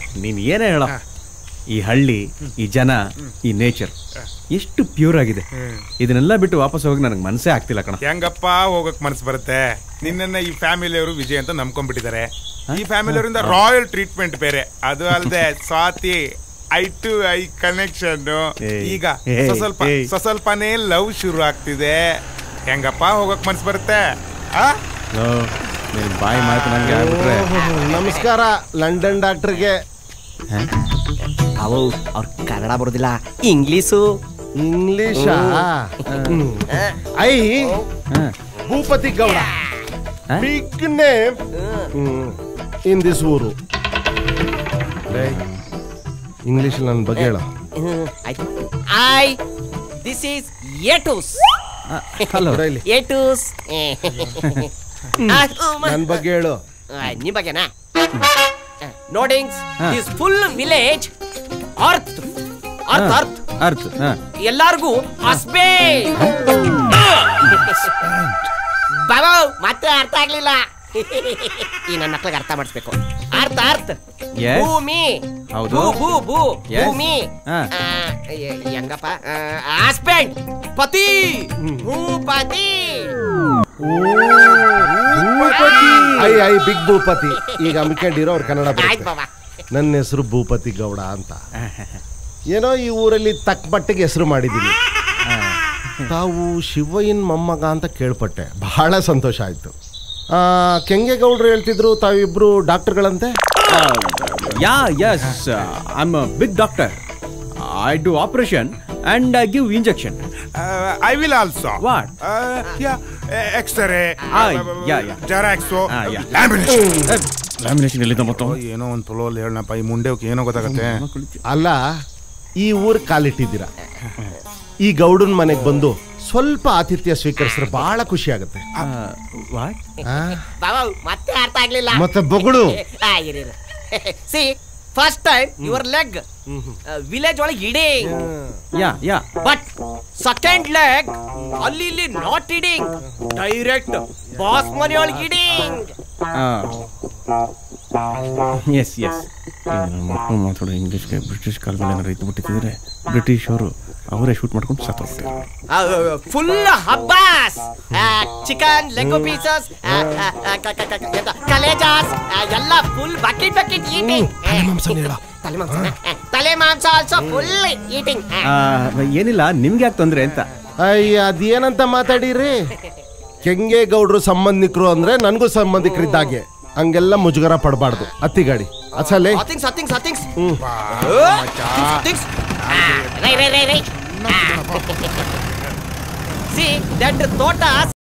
ನೀನ್ ಏನೇ ಹೇಳ ಈ ಹಳ್ಳಿ ಈ ಜನ ಈ ನೇಚರ್ ಎಷ್ಟು ಪ್ಯೂರ್ ಆಗಿದೆ ಇದನ್ನೆಲ್ಲ ಬಿಟ್ಟು ವಾಪಸ್ ಹೋಗಿ ನನಗೆ ಮನಸ್ಸೇ ಆಗ್ತಿಲ್ಲ ಕಣ ಹೆಂಗಪ್ಪ ಹೋಗಕ್ ಮನಸ್ಸು ಬರುತ್ತೆ ನಿನ್ನನ್ನ ಈ ಫ್ಯಾಮಿಲಿಯವರು ವಿಜಯ್ ಅಂತ ನಂಬ್ಕೊಂಡ್ಬಿಟ್ಟಿದ್ದಾರೆ ಈ ಫ್ಯಾಮಿಲಿಯವರಿಂದ ರಾಯಲ್ ಟ್ರೀಟ್ಮೆಂಟ್ ಬೇರೆ ಅದು ಅಲ್ಲದೆ Swati eye to eye connection ಏಯ್, ಈಗ ಏಯ್, ಸ್ವಲ್ಪ ಏಯ್. ಸ್ವಲ್ಪನೇ ಲವ್ ಶುರು ಆಗ್ತಿದೆ ಹೆಂಗಪ್ಪ ಹೋಗಕ್ ಮನಸ್ಸು ಬರುತ್ತೆ ಆ ಲೋ, ನಿನ್ ಬಾಯಿ ಮಾತು ನಂಗೆ ಆಗ್ಬಿಟ್ರೆ ನಮಸ್ಕಾರ ಲಂಡನ್ ಡಾಕ್ಟರ್ಗೆ ಅವು ಅವ್ರ ಕನ್ನಡ ಬರೋದಿಲ್ಲ ಇಂಗ್ಲೀಷು ಇಂಗ್ಲಿಷಾ ಐ ಹಾ. ಭೂಪತಿ ಗೌಡ ಹಾ? ಬಿಗ್ ನೇಮ್ ಇನ್ ದಿಸ್ ಊರು ಇಂಗ್ಲಿಷ್ ನನ್ನ ಬಗ್ಗೆ ಹೇಳ ಆಯ್ತು ಐ ದಿಸ್ ಈಸ್ ಏಟೂಸ್ ಹಲೋ ಡೈಲಿ ಏಟೂಸ್ ನನ್ನ ಬಗ್ಗೆ ಹೇಳು ನಿಮ್ಮ ಬಗ್ಗೆನಾ ನೋಡಿಂಗ್ಸ್ ಹಾ. ದಿಸ್ ಫುಲ್ ವಿಲೇಜ್ ಅರ್ತ್ ಅರ್ತ್ ಅರ್ತ್ ಅರ್ಥ ಹಾ. ಎಲ್ಲಾರ್ಗೂ ಹಸ್ಬೇ ಬಾಬಾ ಮತ್ತೆ ಅರ್ಥ ಆಗ್ಲಿಲ್ಲ ಈ ನನ್ನ ಮಕ್ಳಿಗೆ ಅರ್ಥ ಮಾಡಿಸ್ಬೇಕು ಅರ್ಥ ಅರ್ಥ Yes. ಭೂಮಿ ಹೌದು. ಭೂ ಭೂ ಭೂ Yes. ಭೂಮಿ ಹಾ. ಆ, ಯ- ಹೆಂಗಪ್ಪ ಹಸ್ಬೆಂಡ್ ಪತಿ Bhupathi I I big Bhupathi ಈಗ ಅಮ್ಕೊಂಡಿರೋ ಅವ್ರ ಕನ್ನಡ ಆಯ್ತು ಬರುತ್ತೆ ಬಾಬಾ ನನ್ನ ಹೆಸರು ಭೂಪತಿ ಗೌಡ ಅಂತ ಏನೋ ಈ ಊರಲ್ಲಿ ತಕ್ಕ ಮಟ್ಟಿಗೆ ಹೆಸರು ಮಾಡಿದ್ದೀನಿ ತಾವು ಶಿವಯ್ಯನ ಮೊಮ್ಮಗ ಅಂತ ಕೇಳ್ಪಟ್ಟೆ ಬಹಳ ಸಂತೋಷ ಆಯ್ತು ಆ, ಕೆಂಗೇಗೌಡ್ರು ಹೇಳ್ತಿದ್ರು ತಾವಿಬ್ರು ಡಾಕ್ಟರ್ಗಳಂತೆ yeah yes I am big doctor I do operation and I give injection I will also What? X-ray Ah, yeah, yeah. Xerox Ah, yeah. Lamination lamination ಎಲ್ಲಿಂದ ಮತ್ತು ಏನೋ ಒಂದು ತೊಲೋಲ್ ಹೇಳಪ್ಪ ಈ ಮುಂಡೆವ್ಕೆ ಏನೋ ಗೊತ್ತಾಗತ್ತೆ ಅಲ್ಲ ಈ ಊರ್ ಕಾಲಿಟ್ಟಿದ್ದೀರಾ ಈ ಗೌಡನ್ ಮನೆಗೆ ಬಂದು ಸ್ವಲ್ಪ ಆತಿಥ್ಯ ಸ್ವೀಕರಿಸಿದ್ರೆ ಬಹಳ ಖುಷಿ ಆಗುತ್ತೆ ವಾಟ್ ಆ? ಬಾಬಾ ಮತ್ತೆ ಅರ್ಥ ಆಗ್ಲಿಲ್ಲ ಮತ್ತೆ ಬೊಗಳು see first time your leg village ಒಳಗೆ ಇಡಿಂಗ್ yeah yeah but second leg ಅಲ್ಲಿ ಇಲ್ಲಿ ನಾಟ್ ಇಡಿಂಗ್ ಡೈರೆಕ್ಟ್ ಬಾಸ್ ಮನೆ ಒಳಗೆ ಇಡಿಂಗ್ ಎಸ್ ಎಸ್ ಮಕ್ಕಳು ಮಾತಾಡೋ ಇಂಗ್ಲೀಷ್ಗೆ ಬ್ರಿಟಿಷ್ ಕಾಲದಲ್ಲಿ ಏನಾರು ಇದ್ದು ಬಿಟ್ಟಿದ್ರೆ ಬ್ರಿಟಿಷ್ ಅವರು ಅವರೇ ಶೂಟ್ ಮಾಡ್ಕೊಂಡು ಸತ್ತೋಗ್ತಾರೆ ಫುಲ್ ಹಬ್ಬಾಸ್ ಚಿಕನ್ ಲೆಗ್ ಪೀಸಸ್ ಕಲೇಜಾಸ್ ಎಲ್ಲ ಫುಲ್ ಬಕೆಟ್ ಬಕೆಟ್ ಈಟಿಂಗ್ ತಲೆ ಮಾಂಸ ತಲೆ ಮಾಂಸ ಆಲ್ಸೋ ಫುಲ್ ಈಟಿಂಗ್ ಆ, ಏನಿಲ್ಲ ನಿಮ್ಗೆ ಯಾಕೆ ತೊಂದ್ರೆ ಅಂತ ಅಯ್ಯ ಅದೇನಂತ ಮಾತಾಡಿರಿ ಕೆಂಗೇಗೌಡ್ರು ಸಂಬಂಧಿಕರು ಅಂದ್ರೆ ನನಗೂ ಸಂಬಂಧಿಕರಿದ್ದಾಗೆ ಹಂಗೆಲ್ಲ ಮುಜುಗರ ಪಡಬಾರ್ದು ಅತ್ತಿಗಾಡಿ ಅಸಲೇ ಥಿಂಗ್ಸ್ ಥಿಂಗ್ಸ್ ಥಿಂಗ್ಸ್ ಥಿಂಗ್ಸ್ ರೈ ರೈ ರೈ ರೈ ಸಿ ದಟ್ ತೋಟ